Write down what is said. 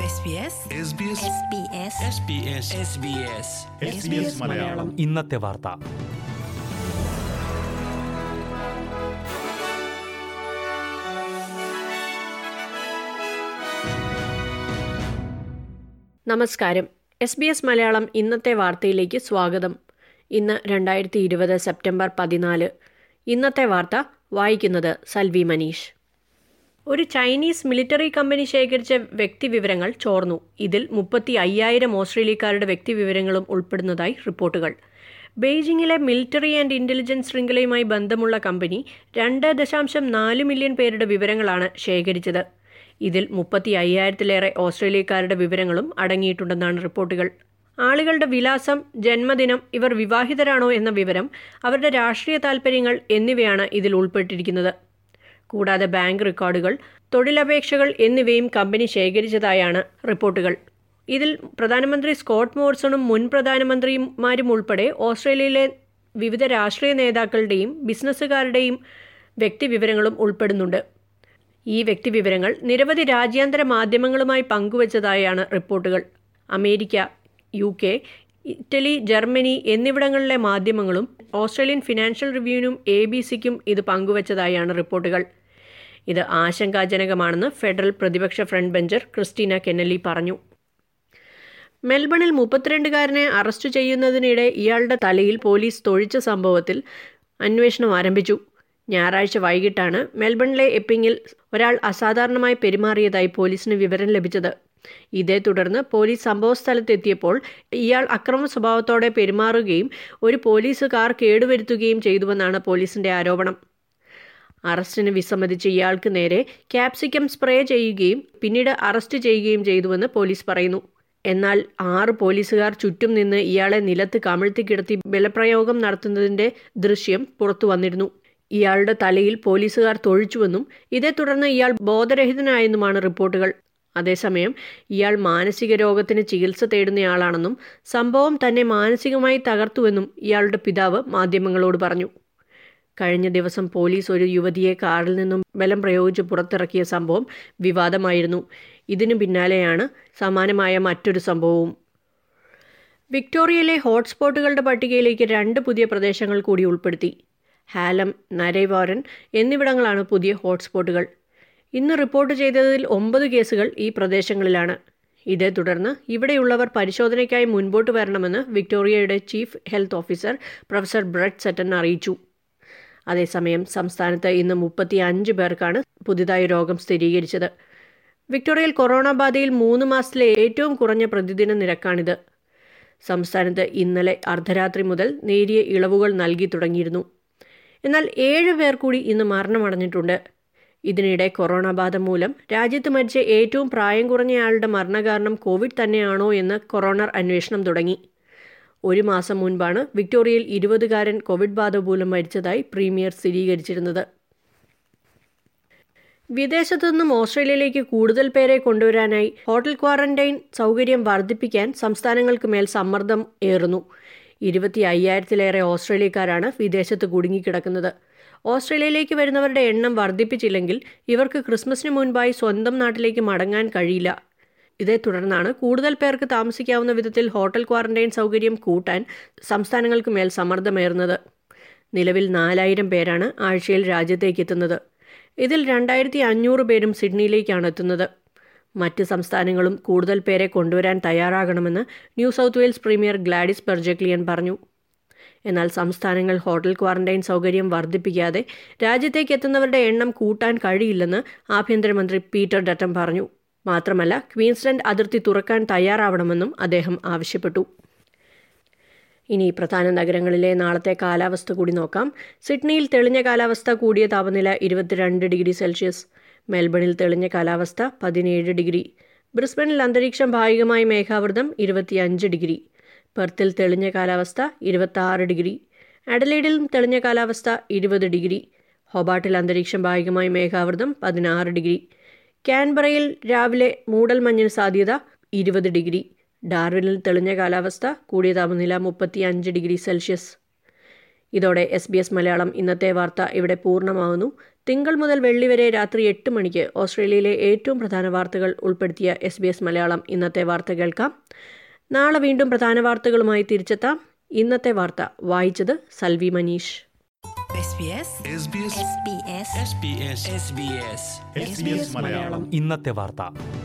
SBS Malayalam ഇന്നത്തെ വാർത്ത നമസ്കാരം എസ് ബി എസ് മലയാളം ഇന്നത്തെ വാർത്തയിലേക്ക് സ്വാഗതം ഇന്ന് രണ്ടായിരത്തി ഇരുപത് സെപ്റ്റംബർ പതിനാല് ഇന്നത്തെ വാർത്ത വായിക്കുന്നത് സൽവി മനീഷ് ഒരു ചൈനീസ് മിലിറ്ററി കമ്പനി ശേഖരിച്ച വ്യക്തിവിവരങ്ങൾ ചോർന്നു ഇതിൽ മുപ്പത്തി അയ്യായിരം ഓസ്ട്രേലിയക്കാരുടെ വ്യക്തിവിവരങ്ങളും ഉൾപ്പെടുന്നതായി റിപ്പോർട്ടുകൾ ബെയ്ജിങ്ങിലെ മിലിറ്ററി ആൻഡ് ഇന്റലിജൻസ് ശൃംഖലയുമായി ബന്ധമുള്ള കമ്പനി രണ്ട് ദശാംശം നാല് മില്യൺ പേരുടെ വിവരങ്ങളാണ് ശേഖരിച്ചത് ഇതിൽ മുപ്പത്തി അയ്യായിരത്തിലേറെ ഓസ്ട്രേലിയക്കാരുടെ വിവരങ്ങളും അടങ്ങിയിട്ടുണ്ടെന്നാണ് റിപ്പോർട്ടുകൾ ആളുകളുടെ വിലാസം ജന്മദിനം ഇവർ വിവാഹിതരാണോ എന്ന വിവരം അവരുടെ രാഷ്ട്രീയ താൽപ്പര്യങ്ങൾ എന്നിവയാണ് ഇതിൽ ഉൾപ്പെട്ടിരിക്കുന്നത് കൂടാതെ ബാങ്ക് റെക്കോർഡുകൾ തൊഴിലപേക്ഷകൾ എന്നിവയും കമ്പനി ശേഖരിച്ചതായാണ് റിപ്പോർട്ടുകൾ ഇതിൽ പ്രധാനമന്ത്രി സ്കോട്ട് മോർസണും മുൻ പ്രധാനമന്ത്രിമാരും ഉൾപ്പെടെ ഓസ്ട്രേലിയയിലെ വിവിധ രാഷ്ട്രീയ നേതാക്കളുടെയും ബിസിനസ്സുകാരുടെയും വ്യക്തിവിവരങ്ങളും ഉൾപ്പെടുന്നുണ്ട് ഈ വ്യക്തിവിവരങ്ങൾ നിരവധി രാജ്യാന്തര മാധ്യമങ്ങളുമായി പങ്കുവച്ചതായാണ് റിപ്പോർട്ടുകൾ America U K Italy Germany എന്നിവിടങ്ങളിലെ മാധ്യമങ്ങളും ഓസ്ട്രേലിയൻ ഫിനാൻഷ്യൽ റിവ്യൂവിനും എ ബി സിക്കും ഇത് പങ്കുവച്ചതായാണ് റിപ്പോർട്ടുകൾ ഇത് ആശങ്കാജനകമാണെന്ന് ഫെഡറൽ പ്രതിപക്ഷ ഫ്രണ്ട് ബെഞ്ചർ ക്രിസ്റ്റീന കെന്നലി പറഞ്ഞു മെൽബണിൽ മുപ്പത്തിരണ്ടുകാരനെ അറസ്റ്റ് ചെയ്യുന്നതിനിടെ ഇയാളുടെ തലയിൽ പോലീസ് തൊഴിച്ച സംഭവത്തിൽ അന്വേഷണം ആരംഭിച്ചു ഞായറാഴ്ച വൈകിട്ടാണ് മെൽബണിലെ എപ്പിങ്ങിൽ ഒരാൾ അസാധാരണമായി പെരുമാറിയതായി പോലീസിന് വിവരം ലഭിച്ചത് ഇതേ തുടർന്ന് പോലീസ് സംഭവസ്ഥലത്തെത്തിയപ്പോൾ ഇയാൾ അക്രമ സ്വഭാവത്തോടെ പെരുമാറുകയും ഒരു പോലീസ് കാർ കേടുവരുത്തുകയും ചെയ്തുവെന്നാണ് പോലീസിന്റെ ആരോപണം അറസ്റ്റിന് വിസമ്മതിച്ച് ഇയാൾക്ക് നേരെ ക്യാപ്സിക്കം സ്പ്രേ ചെയ്യുകയും പിന്നീട് അറസ്റ്റ് ചെയ്യുകയും ചെയ്തുവെന്ന് പോലീസ് പറയുന്നു എന്നാൽ ആറ് പോലീസുകാർ ചുറ്റും നിന്ന് ഇയാളെ നിലത്ത് കമിഴ്ത്തി കിടത്തി ബലപ്രയോഗം നടത്തുന്നതിന്റെ ദൃശ്യം പുറത്തു വന്നിരുന്നു ഇയാളുടെ തലയിൽ പോലീസുകാർ തൊഴിച്ചുവെന്നും ഇതേ തുടർന്ന് ഇയാൾ ബോധരഹിതനായെന്നുമാണ് റിപ്പോർട്ടുകൾ അതേസമയം ഇയാൾ മാനസിക രോഗത്തിന് ചികിത്സ തേടുന്നയാളാണെന്നും സംഭവം തന്നെ മാനസികമായി തകർത്തുവെന്നും ഇയാളുടെ പിതാവ് മാധ്യമങ്ങളോട് പറഞ്ഞു കഴിഞ്ഞ ദിവസം പോലീസ് ഒരു യുവതിയെ കാറിൽ നിന്നും ബലം പ്രയോഗിച്ച് പുറത്തിറക്കിയ സംഭവം വിവാദമായിരുന്നു ഇതിനു പിന്നാലെയാണ് സമാനമായ മറ്റൊരു സംഭവവും വിക്ടോറിയയിലെ ഹോട്ട്സ്പോട്ടുകളുടെ പട്ടികയിലേക്ക് രണ്ട് പുതിയ പ്രദേശങ്ങൾ കൂടി ഉൾപ്പെടുത്തി ഹാലം നരേവാരൻ എന്നിവിടങ്ങളാണ് പുതിയ ഹോട്ട്സ്പോട്ടുകൾ ഇന്ന് റിപ്പോർട്ട് ചെയ്തതിൽ ഒമ്പത് കേസുകൾ ഈ പ്രദേശങ്ങളിലാണ് ഇതേ തുടർന്ന് ഇവിടെയുള്ളവർ പരിശോധനയ്ക്കായി മുൻപോട്ട് വരണമെന്ന് വിക്ടോറിയയുടെ chief health officer professor Brett Sutton അറിയിച്ചു അതേസമയം സംസ്ഥാനത്ത് ഇന്ന് മുപ്പത്തി അഞ്ച് പേർക്കാണ് പുതിയതായി രോഗം സ്ഥിരീകരിച്ചത് വിക്ടോറിയയിൽ കൊറോണ ബാധയിൽ മൂന്ന് മാസത്തിലെ ഏറ്റവും കുറഞ്ഞ പ്രതിദിന നിരക്കാണിത് സംസ്ഥാനത്ത് ഇന്നലെ അർദ്ധരാത്രി മുതൽ നേരിയ ഇളവുകൾ നൽകി തുടങ്ങിയിരുന്നു എന്നാൽ ഏഴ് പേർ കൂടി ഇന്ന് മരണമടഞ്ഞിട്ടുണ്ട് ഇതിനിടെ കൊറോണ ബാധ മൂലം രാജ്യത്ത് മരിച്ച ഏറ്റവും പ്രായം കുറഞ്ഞയാളുടെ മരണകാരണം കോവിഡ് തന്നെയാണോ എന്ന് കൊറോണർ അന്വേഷണം തുടങ്ങി ഒരു മാസം മുൻപാണ് വിക്ടോറിയയിൽ ഇരുപതുകാരൻ കോവിഡ് ബാധ മൂലം മരിച്ചതായി പ്രീമിയർ സ്ഥിരീകരിച്ചിരുന്നത് വിദേശത്തു നിന്നും ഓസ്ട്രേലിയയിലേക്ക് കൂടുതൽ പേരെ കൊണ്ടുവരാനായി ഹോട്ടൽ ക്വാറന്റൈൻ സൗകര്യം വർദ്ധിപ്പിക്കാൻ സംസ്ഥാനങ്ങൾക്ക് മേൽ സമ്മർദ്ദം ഏറുന്നു ഇരുപത്തി അയ്യായിരത്തിലേറെ ഓസ്ട്രേലിയക്കാരാണ് വിദേശത്ത് കുടുങ്ങിക്കിടക്കുന്നത് ഓസ്ട്രേലിയയിലേക്ക് വരുന്നവരുടെ എണ്ണം വർദ്ധിപ്പിച്ചില്ലെങ്കിൽ ഇവർക്ക് ക്രിസ്മസിന് മുൻപായി സ്വന്തം നാട്ടിലേക്ക് മടങ്ങാൻ കഴിയില്ല ഇതേ തുടർന്നാണ് കൂടുതൽ പേർക്ക് താമസിക്കാവുന്ന വിധത്തിൽ ഹോട്ടൽ ക്വാറന്റൈൻ സൗകര്യം കൂട്ടാൻ സംസ്ഥാനങ്ങൾക്ക് മേൽ സമ്മർദ്ദമേറുന്നത് നിലവിൽ നാലായിരം പേരാണ് ആഴ്ചയിൽ രാജ്യത്തേക്ക് എത്തുന്നത് ഇതിൽ രണ്ടായിരത്തി അഞ്ഞൂറ് പേരും സിഡ്നിയിലേക്കാണ് എത്തുന്നത് മറ്റ് സംസ്ഥാനങ്ങളും കൂടുതൽ പേരെ കൊണ്ടുവരാൻ തയ്യാറാകണമെന്ന് New South Wales premier Gladys Berejiklian പറഞ്ഞു എന്നാൽ സംസ്ഥാനങ്ങൾ ഹോട്ടൽ ക്വാറന്റൈൻ സൗകര്യം വർദ്ധിപ്പിക്കാതെ രാജ്യത്തേക്ക് എത്തുന്നവരുടെ എണ്ണം കൂട്ടാൻ കഴിയില്ലെന്ന് ആഭ്യന്തരമന്ത്രി പീറ്റർ ഡട്ടം പറഞ്ഞു മാത്രമല്ല ക്വീൻസ്ലൻഡ് അതിർത്തി തുറക്കാൻ തയ്യാറാവണമെന്നും അദ്ദേഹം ആവശ്യപ്പെട്ടു ഇനി പ്രധാന നഗരങ്ങളിലെ നാളത്തെ കാലാവസ്ഥ കൂടി നോക്കാം സിഡ്നിയിൽ തെളിഞ്ഞ കാലാവസ്ഥ കൂടിയ താപനില ഇരുപത്തിരണ്ട് ഡിഗ്രി സെൽഷ്യസ് മെൽബണിൽ തെളിഞ്ഞ കാലാവസ്ഥ പതിനേഴ് ഡിഗ്രി ബ്രിസ്ബനിൽ അന്തരീക്ഷം ഭാഗികമായി മേഘാവൃതം ഇരുപത്തിയഞ്ച് ഡിഗ്രി പെർത്തിൽ തെളിഞ്ഞ കാലാവസ്ഥ ഇരുപത്തി ഡിഗ്രി അഡലൈഡിലും തെളിഞ്ഞ കാലാവസ്ഥ ഇരുപത് ഡിഗ്രി ഹൊബാട്ടിൽ അന്തരീക്ഷം ഭാഗികമായി മേഘാവൃതം പതിനാറ് ഡിഗ്രി കാൻബറയിൽ രാവിലെ മൂടൽമഞ്ഞിന് സാധ്യത ഇരുപത് ഡിഗ്രി ഡാർവിനിൽ തെളിഞ്ഞ കാലാവസ്ഥ കൂടിയ താപനില മുപ്പത്തി അഞ്ച് ഡിഗ്രി സെൽഷ്യസ് ഇതോടെ എസ് ബി എസ് മലയാളം ഇന്നത്തെ വാർത്ത ഇവിടെ പൂർണ്ണമാകുന്നു തിങ്കൾ മുതൽ വെള്ളി വരെ രാത്രി എട്ട് മണിക്ക് ഓസ്ട്രേലിയയിലെ ഏറ്റവും പ്രധാന വാർത്തകൾ ഉൾപ്പെടുത്തിയ എസ് ബി എസ് മലയാളം ഇന്നത്തെ വാർത്ത കേൾക്കാം നാളെ വീണ്ടും പ്രധാന വാർത്തകളുമായി തിരിച്ചെത്താം ഇന്നത്തെ വാർത്ത വായിച്ചത് Salvi Manish SBS SBS SBS SBS SBS Malayalam ഇന്നത്തെ വാർത്ത